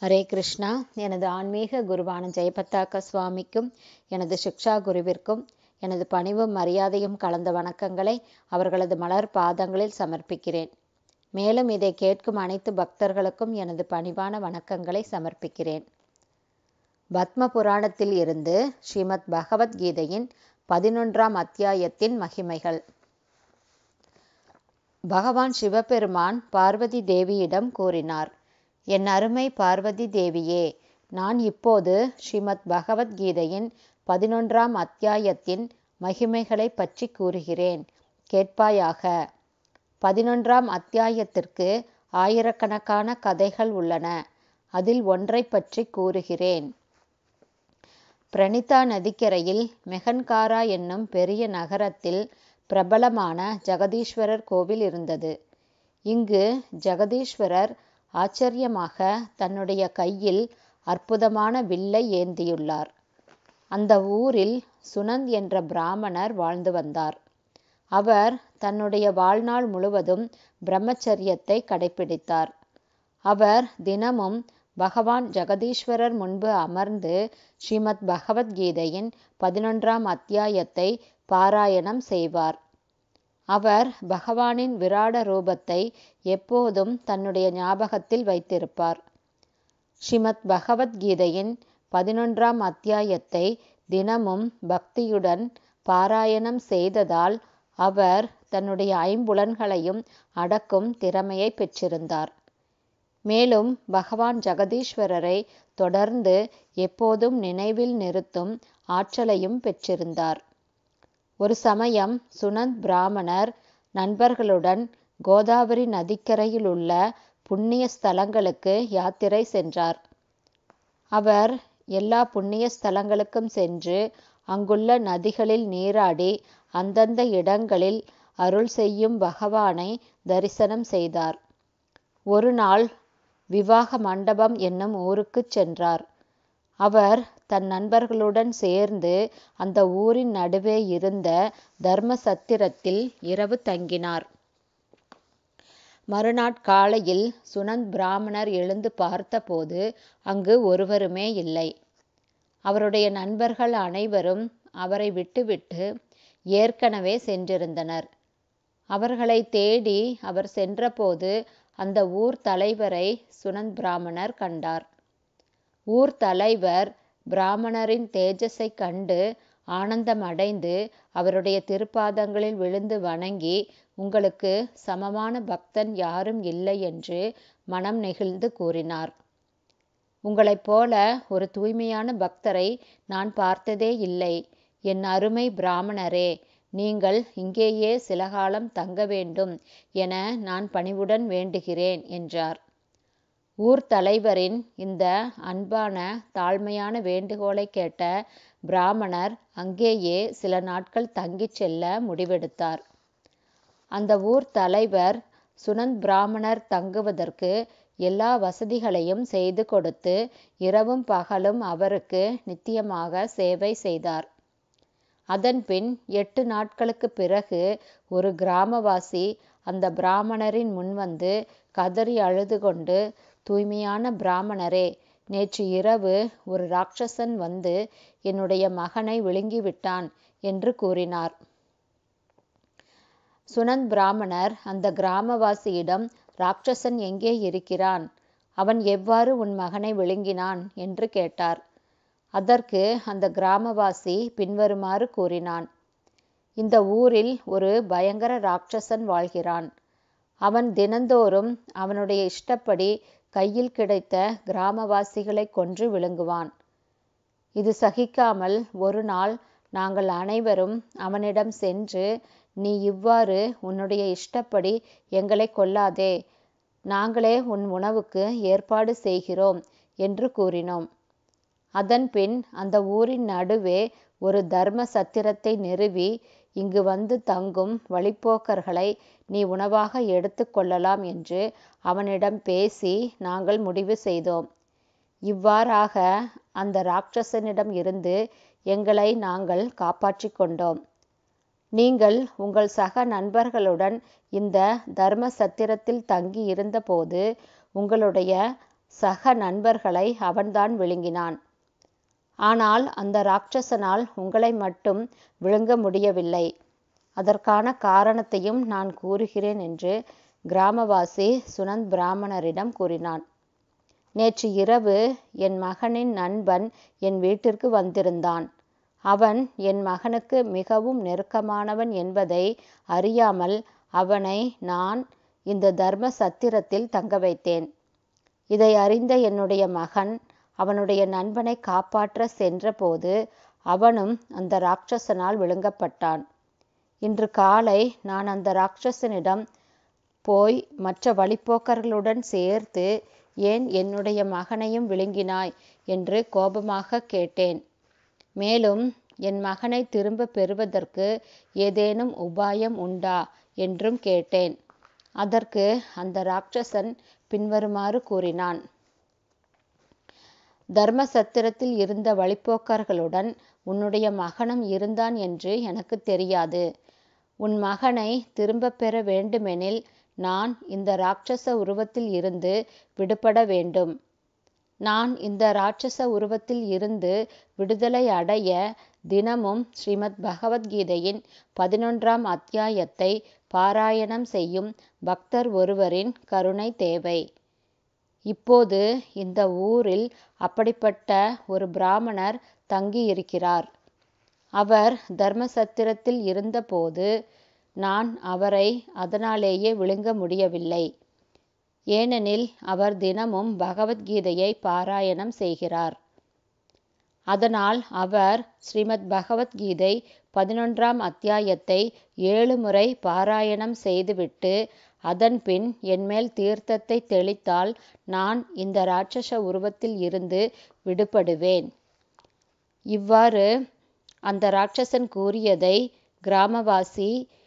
ஹரே கிருஷ்ணா எனது ஆன்மீக குருவான ஜெயபத்தாக்க சுவாமிக்கும் எனது சிக்ஷா குருவிற்கும் எனது பணிவும் மரியாதையும் கலந்த வணக்கங்களை அவர்களது மலர் பாதங்களில் சமர்ப்பிக்கிறேன் மேலும் இதை கேட்கும் அனைத்து பக்தர்களுக்கும் எனது பணிவான வணக்கங்களை சமர்ப்பிக்கிறேன் பத்ம புராணத்தில் இருந்து ஸ்ரீமத் பகவத்கீதையின் பதினொன்றாம் அத்தியாயத்தின் மகிமைகள் பகவான் சிவபெருமான் பார்வதி தேவியிடம் கூறினார் என் அருமை பார்வதி தேவியே நான் இப்போது ஸ்ரீமத் பகவத்கீதையின் பதினொன்றாம் அத்தியாயத்தின் மகிமைகளை பற்றி கூறுகிறேன் கேட்பாயாக பதினொன்றாம் அத்தியாயத்திற்கு ஆயிரக்கணக்கான கதைகள் உள்ளன அதில் ஒன்றை பற்றி கூறுகிறேன் பிரணிதா நதிக்கரையில் மெஹன்காரா என்னும் பெரிய நகரத்தில் பிரபலமான ஜெகதீஸ்வரர் கோவில் இருந்தது இங்கு ஜெகதீஸ்வரர் ஆச்சரியமாக தன்னுடைய கையில் அற்புதமான வில்லை ஏந்தியுள்ளார் அந்த ஊரில் சுனந்த் என்ற பிராமணர் வாழ்ந்து வந்தார் அவர் தன்னுடைய வாழ்நாள் முழுவதும் பிரம்மச்சரியத்தை கடைபிடித்தார் அவர் தினமும் பகவான் ஜெகதீஸ்வரர் முன்பு அமர்ந்து ஸ்ரீமத் பகவத்கீதையின் பதினொன்றாம் அத்தியாயத்தை பாராயணம் செய்வார் அவர் பகவானின் விராட ரூபத்தை எப்போதும் தன்னுடைய ஞாபகத்தில் வைத்திருப்பார் ஸ்ரீமத் பகவத்கீதையின் பதினொன்றாம் அத்தியாயத்தை தினமும் பக்தியுடன் பாராயணம் செய்ததால் அவர் தன்னுடைய ஐம்புலன்களையும் அடக்கும் திறமையை பெற்றிருந்தார் மேலும் பகவான் ஜெகதீஸ்வரரை தொடர்ந்து எப்போதும் நினைவில் நிறுத்தும் ஆற்றலையும் பெற்றிருந்தார் ஒரு சமயம் சுனந்த் பிராமணர் நண்பர்களுடன் கோதாவரி நதிக்கரையில் உள்ள புண்ணிய ஸ்தலங்களுக்கு யாத்திரை சென்றார் அவர் எல்லா புண்ணிய ஸ்தலங்களுக்கும் சென்று அங்குள்ள நதிகளில் நீராடி அந்தந்த இடங்களில் அருள் செய்யும் பகவானை தரிசனம் செய்தார் ஒரு நாள் விவாக மண்டபம் என்னும் ஊருக்குச் சென்றார் அவர் தன் நண்பர்களுடன் சேர்ந்து அந்த ஊரின் நடுவே இருந்த தர்ம சத்திரத்தில் இரவு தங்கினார் மறுநாட்காலையில் சுனந்த் பிராமணர் எழுந்து பார்த்தபோது அங்கு ஒருவருமே இல்லை அவருடைய நண்பர்கள் அனைவரும் அவரை விட்டுவிட்டு ஏற்கனவே சென்றிருந்தனர் அவர்களை தேடி அவர் சென்றபோது அந்த ஊர் தலைவரை சுனந்த் பிராமணர் கண்டார் ஊர் தலைவர் பிராமணரின் தேஜஸை கண்டு ஆனந்தம் அடைந்து அவருடைய திருப்பாதங்களில் விழுந்து வணங்கி உங்களுக்கு சமமான பக்தன் யாரும் இல்லை என்று மனம் நெகிழ்ந்து கூறினார் உங்களைப் போல ஒரு தூய்மையான பக்தரை நான் பார்த்ததே இல்லை என் அருமை பிராமணரே நீங்கள் இங்கேயே சில காலம் தங்க வேண்டும் என நான் பணிவுடன் வேண்டுகிறேன் என்றார் ஊர் தலைவரின் இந்த அன்பான தாழ்மையான வேண்டுகோளை கேட்ட பிராமணர் அங்கேயே சில நாட்கள் தங்கிச் செல்ல முடிவெடுத்தார் அந்த ஊர் தலைவர் சுனந்த் பிராமணர் தங்குவதற்கு எல்லா வசதிகளையும் செய்து கொடுத்து இரவும் பகலும் அவருக்கு நித்தியமாக சேவை செய்தார் அதன்பின் எட்டு நாட்களுக்கு பிறகு ஒரு கிராமவாசி அந்த பிராமணரின் முன்வந்து கதறி அழுது கொண்டு தூய்மையான பிராமணரே நேற்று இரவு ஒரு ராட்சசன் வந்து என்னுடைய மகனை விழுங்கிவிட்டான் என்று கூறினார் சுனந்த் பிராமணர் அந்த கிராமவாசியிடம் ராட்சசன் எங்கே இருக்கிறான் அவன் எவ்வாறு உன் மகனை விழுங்கினான் என்று கேட்டார் அதற்கு அந்த கிராமவாசி பின்வருமாறு கூறினான் இந்த ஊரில் ஒரு பயங்கர ராட்சசன் வாழ்கிறான் அவன் தினந்தோறும் அவனுடைய இஷ்டப்படி கையில் கிடைத்த கிராமவாசிகளை கொன்று விழுங்குவான் இது சகிக்காமல் ஒரு நாள் நாங்கள் அனைவரும் அவனிடம் சென்று நீ இவ்வாறு உன்னுடைய இஷ்டப்படி எங்களை கொல்லாதே நாங்களே உன் உணவுக்கு ஏற்பாடு செய்கிறோம் என்று கூறினோம் அதன்பின் அந்த ஊரின் நடுவே ஒரு தர்ம சத்திரத்தை நிறுவி இங்கு வந்து தங்கும் வழிப்போக்கர்களை நீ உணவாக எடுத்து கொள்ளலாம் என்று அவனிடம் பேசி நாங்கள் முடிவு செய்தோம் இவ்வாறாக அந்த ராட்சசனிடம் இருந்து எங்களை நாங்கள் காப்பாற்றி கொண்டோம் நீங்கள் உங்கள் சக நண்பர்களுடன் இந்த தர்ம சத்திரத்தில் தங்கி இருந்தபோது உங்களுடைய சக நண்பர்களை அவன்தான் விழுங்கினான் ஆனால் அந்த ராட்சசனால் உங்களை மட்டும் விழுங்க முடியவில்லை அதற்கான காரணத்தையும் நான் கூறுகிறேன் என்று கிராமவாசி சுனந்த் பிராமணரிடம் கூறினான் நேற்று இரவு என் மகனின் நண்பன் என் வீட்டிற்கு வந்திருந்தான் அவன் என் மகனுக்கு மிகவும் நெருக்கமானவன் என்பதை அறியாமல் அவனை நான் இந்த தர்ம சத்திரத்தில் தங்க வைத்தேன் இதை அறிந்த என்னுடைய மகன் அவனுடைய நண்பனை காப்பாற்ற சென்றபோது அவனும் அந்த ராட்சசனால் விழுங்கப்பட்டான் இன்று காலை நான் அந்த ராட்சசனிடம் போய் மற்ற வழிப்போக்கர்களுடன் சேர்த்து ஏன் என்னுடைய மகனையும் விழுங்கினாய் என்று கோபமாக கேட்டேன் மேலும் என் மகனை திரும்ப பெறுவதற்கு ஏதேனும் உபாயம் உண்டா என்றும் கேட்டேன் அதற்கு அந்த ராட்சசன் பின்வருமாறு கூறினான் தர்ம சத்திரத்தில் இருந்த வழிப்போக்கர்களுடன் உன்னுடைய மகனும் இருந்தான் என்று எனக்கு தெரியாது உன் மகனை திரும்ப பெற வேண்டுமெனில் நான் இந்த ராட்சச உருவத்தில் இருந்து விடுபட வேண்டும் நான் இந்த ராட்சச உருவத்தில் இருந்து விடுதலை அடைய தினமும் ஸ்ரீமத் பகவத்கீதையின் பதினொன்றாம் அத்தியாயத்தை பாராயணம் செய்யும் பக்தர் ஒருவரின் கருணை தேவை இப்போது இந்த ஊரில் அப்படிப்பட்ட ஒரு பிராமணர் தங்கியிருக்கிறார் அவர் தர்மசத்திரத்தில் இருந்தபோது நான் அவரை அதனாலேயே விழுங்க முடியவில்லை ஏனெனில் அவர் தினமும் பகவத்கீதையை பாராயணம் செய்கிறார் அதனால் அவர் ஸ்ரீமத் பகவத்கீதை பதினொன்றாம் அத்தியாயத்தை ஏழு முறை பாராயணம் செய்துவிட்டு அதன்பின் என்மேல் தீர்த்தத்தை தெளித்தால் நான் இந்த ராட்சச உருவத்தில் இருந்து விடுபடுவேன் இவ்வாறு அந்த ராட்சசன் கூறியதை கிராமவாசி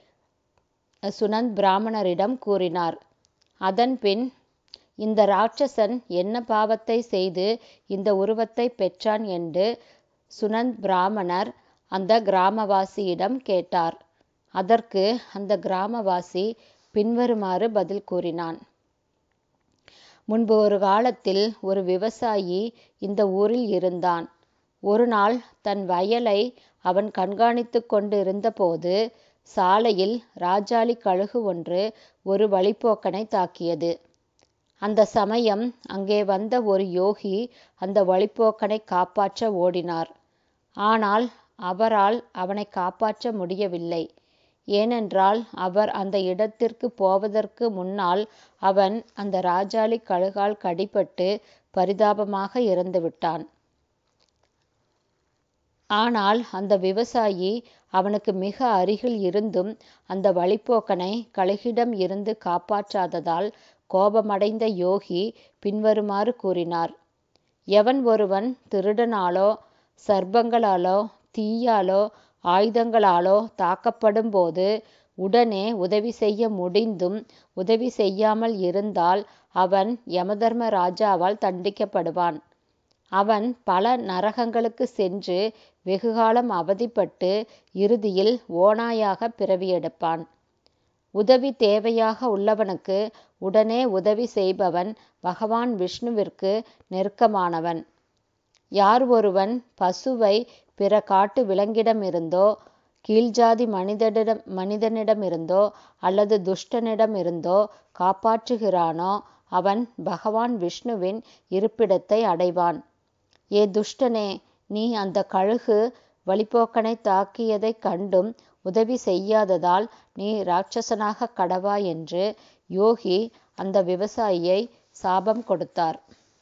சுனந்த் பிராமணரிடம் கூறினார் அதன்பின் இந்த ராட்சசன் என்ன பாவத்தை செய்து இந்த உருவத்தை பெற்றான் என்று சுனந்த் பிராமணர் அந்த கிராமவாசியிடம் கேட்டார் அதற்கு அந்த கிராமவாசி பின்வருமாறு பதில் கூறினான் முன்பு ஒரு காலத்தில் ஒரு விவசாயி இந்த ஊரில் இருந்தான் ஒரு நாள் தன் வயலை அவன் கண்காணித்து கொண்டு இருந்தபோது சாலையில் ராஜாளி கழுகு ஒன்று ஒரு வழிப்போக்கனை தாக்கியது அந்த சமயம் அங்கே வந்த ஒரு யோகி அந்த வழிப்போக்கனை காப்பாற்ற ஓடினார் ஆனால் அவரால் அவனை காப்பாற்ற முடியவில்லை ஏனென்றால் அவர் அந்த இடத்திற்கு போவதற்கு முன்னால் அவன் அந்த ராஜாளி கழுகால் கடிபட்டு பரிதாபமாக இறந்துவிட்டான் ஆனால் அந்த விவசாயி அவனுக்கு மிக அருகில் இருந்தும் அந்த வழிப்போக்கனை கழுகிடம் இருந்து காப்பாற்றாததால் கோபமடைந்த யோகி பின்வருமாறு கூறினார் எவன் ஒருவன் திருடனாலோ சர்ப்பங்களாலோ தீயாலோ ஆயுதங்களாலோ தாக்கப்படும் போது உடனே உதவி செய்ய முடிந்தும் உதவி செய்யாமல் இருந்தால் அவன் யமதர்ம ராஜாவால் தண்டிக்கப்படுவான் அவன் பல நரகங்களுக்கு சென்று வெகுகாலம் அவதிப்பட்டு இறுதியில் ஓநாயாக பிறவியெடுப்பான் உதவி தேவையாக உள்ளவனுக்கு உடனே உதவி செய்பவன் பகவான் விஷ்ணுவிற்கு நெருக்கமானவன் யார் ஒருவன் பசுவை பிற காட்டு விலங்கிடமிருந்தோ கீழ்ஜாதி மனிதனிடம் மனிதனிடமிருந்தோ அல்லது துஷ்டனிடமிருந்தோ காப்பாற்றுகிறானோ அவன் பகவான் விஷ்ணுவின் இருப்பிடத்தை அடைவான் ஏ துஷ்டனே நீ அந்த கழுகு வழிப்போக்கனை தாக்கியதைக் கண்டும் உதவி செய்யாததால் நீ ராட்சசனாக கடவா என்று யோகி அந்த விவசாயியை சாபம் கொடுத்தார்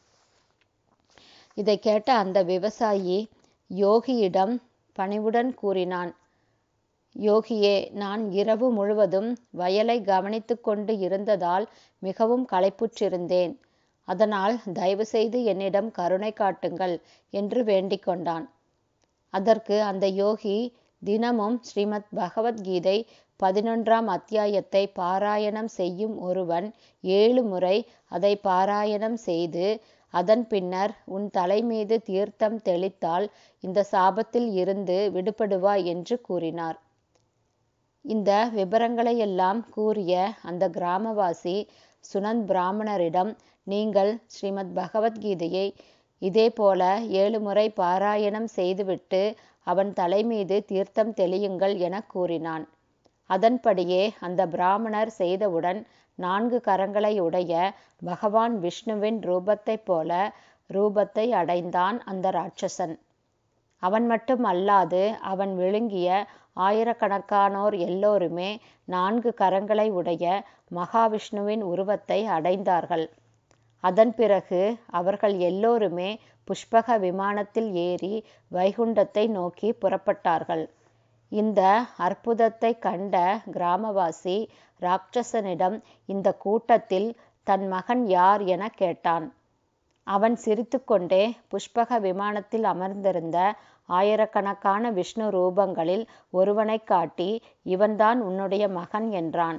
இதை கேட்ட அந்த விவசாயி யோகியிடம் பணிவுடன் கூறினான் யோகியே நான் இரவு முழுவதும் வயலை கவனித்து கொண்டு இருந்ததால் மிகவும் களைப்புற்றிருந்தேன் அதனால் தயவு செய்து என்னிடம் கருணை காட்டுங்கள் என்று வேண்டிக் கொண்டான் அதற்கு அந்த யோகி தினமும் ஸ்ரீமத் பகவத்கீதை பதினொன்றாம் அத்தியாயத்தை பாராயணம் செய்யும் ஒருவன் ஏழு முறை அதை பாராயணம் செய்து அதன் பின்னர் உன் தலை மீது தீர்த்தம் தெளித்தால் இந்த சாபத்தில் இருந்து விடுபடுவாய் என்று கூறினார் இந்த விபரங்களையெல்லாம் கூறிய அந்த கிராமவாசி சுனந்த் பிராமணரிடம் நீங்கள் ஸ்ரீமத் பகவத்கீதையை இதேபோல ஏழு முறை பாராயணம் செய்துவிட்டு அவன் தலைமீது தீர்த்தம் தெளியுங்கள் என கூறினான் அதன்படியே அந்த பிராமணர் செய்தவுடன் நான்கு கரங்களை உடைய பகவான் விஷ்ணுவின் ரூபத்தைப் போல ரூபத்தை அடைந்தான் அந்த ராட்சசன் அவன் மட்டும் அல்லாது அவன் விழுங்கிய ஆயிரக்கணக்கானோர் எல்லோருமே நான்கு கரங்களை உடைய மகாவிஷ்ணுவின் உருவத்தை அடைந்தார்கள் அதன் பிறகு அவர்கள் எல்லோருமே புஷ்பக விமானத்தில் ஏறி வைகுண்டத்தை நோக்கி புறப்பட்டார்கள் இந்த அற்புதத்தை கண்ட கிராமவாசி ராட்சசனிடம் இந்த கூட்டத்தில் தன் மகன் யார் என கேட்டான் அவன் சிரித்துக்கொண்டே புஷ்பக விமானத்தில் அமர்ந்திருந்த ஆயிரக்கணக்கான விஷ்ணு ரூபங்களில் ஒருவனை காட்டி இவன்தான் உன்னுடைய மகன் என்றான்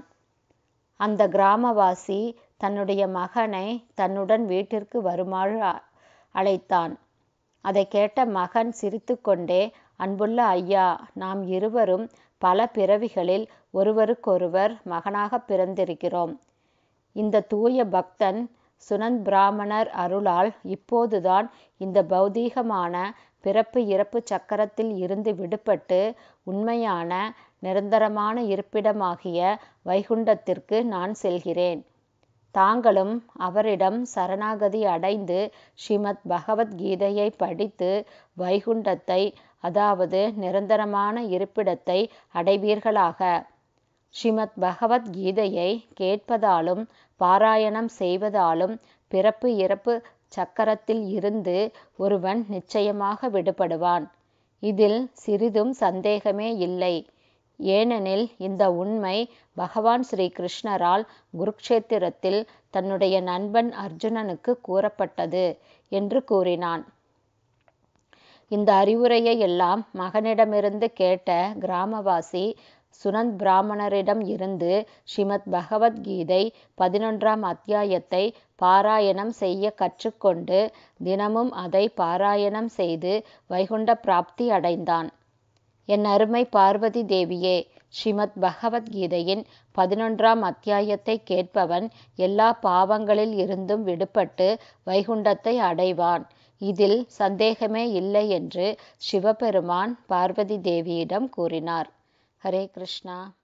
அந்த கிராமவாசி தன்னுடைய மகனை தன்னுடன் வீட்டிற்கு வருமாறு அழைத்தான் அதை கேட்ட மகன் சிரித்துக்கொண்டே அன்புள்ள ஐயா நாம் இருவரும் பல பிறவிகளில் ஒருவருக்கொருவர் மகனாக பிறந்திருக்கிறோம் இந்த தூய பக்தன் சுனந்த் பிராமணர் அருளால் இப்போதுதான் இந்த பௌதீகமான பிறப்பு இறப்பு சக்கரத்தில் இருந்து விடுபட்டு உண்மையான நிரந்தரமான இருப்பிடமாகிய வைகுண்டத்திற்கு நான் செல்கிறேன் தாங்களும் அவரிடம் சரணாகதி அடைந்து ஸ்ரீமத் பகவத்கீதையை படித்து வைகுண்டத்தை அதாவது நிரந்தரமான இருப்பிடத்தை அடைவீர்களாக ஸ்ரீமத் பகவத்கீதையை கேட்பதாலும் பாராயணம் செய்வதாலும் பிறப்பு இறப்பு சக்கரத்தில் இருந்து ஒருவன் நிச்சயமாக விடுபடுவான் இதில் சிறிதும் சந்தேகமே இல்லை ஏனெனில் இந்த உண்மை பகவான் ஸ்ரீ கிருஷ்ணரால் குருக்ஷேத்திரத்தில் தன்னுடைய நண்பன் அர்ஜுனனுக்கு கூறப்பட்டது என்று கூறினான் இந்த அறிவுரையை எல்லாம் மகனிடமிருந்து கேட்ட கிராமவாசி சுனந்த் பிராமணரிடம் இருந்து ஸ்ரீமத் பகவத்கீதை பதினொன்றாம் அத்தியாயத்தை பாராயணம் செய்ய கற்றுக்கொண்டு தினமும் அதை பாராயணம் செய்து வைகுண்ட பிராப்தி அடைந்தான் என் அருமை பார்வதி தேவியே ஸ்ரீமத் பகவத்கீதையின் பதினொன்றாம் அத்தியாயத்தை கேட்பவன் எல்லா பாவங்களில் இருந்தும் விடுபட்டு வைகுண்டத்தை அடைவான் இதில் சந்தேகமே இல்லை என்று சிவபெருமான் பார்வதி தேவியிடம் கூறினார் ஹரே கிருஷ்ணா